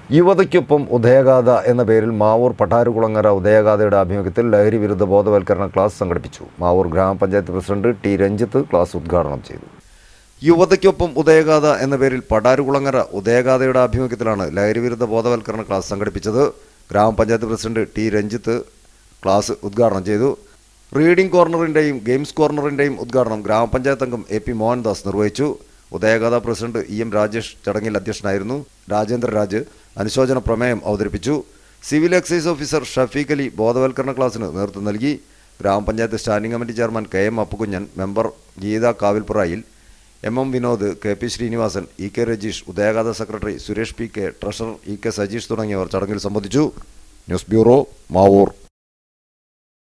യുവതയ്ക്കൊപ്പം ഉദയഗാഥ എന്ന പേരിൽ മാവൂർ പട്ടാരുകുളങ്ങര ഉദയഗാഥയുടെ ആഭിമുഖ്യത്തിൽ ലഹരി വിരുദ്ധ ബോധവൽക്കരണ ക്ലാസ് സംഘടിപ്പിച്ചു മാവൂർ ഗ്രാമപഞ്ചായത്ത് പ്രസിഡന്റ് ടി രഞ്ജിത്ത് ക്ലാസ് ഉദ്ഘാടനം ചെയ്തു യുവതയ്ക്കൊപ്പം ഉദയഗാഥ എന്ന പേരിൽ പടാരുകുളങ്ങര ഉദയഗാഥയുടെ ആഭിമുഖ്യത്തിലാണ് ലഹരി വിരുദ്ധ ബോധവൽക്കരണ ക്ലാസ് സംഘടിപ്പിച്ചത് ഗ്രാമപഞ്ചായത്ത് പ്രസിഡന്റ് ടി രഞ്ജിത്ത് ക്ലാസ് ഉദ്ഘാടനം ചെയ്തു റീഡിംഗ് കോർണറിന്റെയും ഗെയിംസ് കോർണറിന്റെയും ഉദ്ഘാടനം ഗ്രാമപഞ്ചായത്ത് അംഗം എ പി മോഹൻദാസ് നിർവഹിച്ചു Udayagatha president E M Rajesh ചടങ്ങിൽ അധ്യക്ഷനായിരുന്നു രാജേന്ദ്ര രാജ് അനുശോചന പ്രമേയം അവതരിപ്പിച്ചു civil excise officer Shafeeq Ali ബോധവൽക്കരണ ക്ലാസ്സിന് നേതൃത്വം നൽകി ഗ്രാമപഞ്ചായത്ത് standing committee chairman K M Appukunjan member Geetha Kavilppurayil M M Vinod K P Srinivasan E K Rajeesh Udayagatha secretary Suresh P K treasurer E K Sajeesh തുടങ്ങിയവർ ചടങ്ങിൽ സംബന്ധിച്ചു ന്യൂസ് ബ്യൂറോ മാവൂർ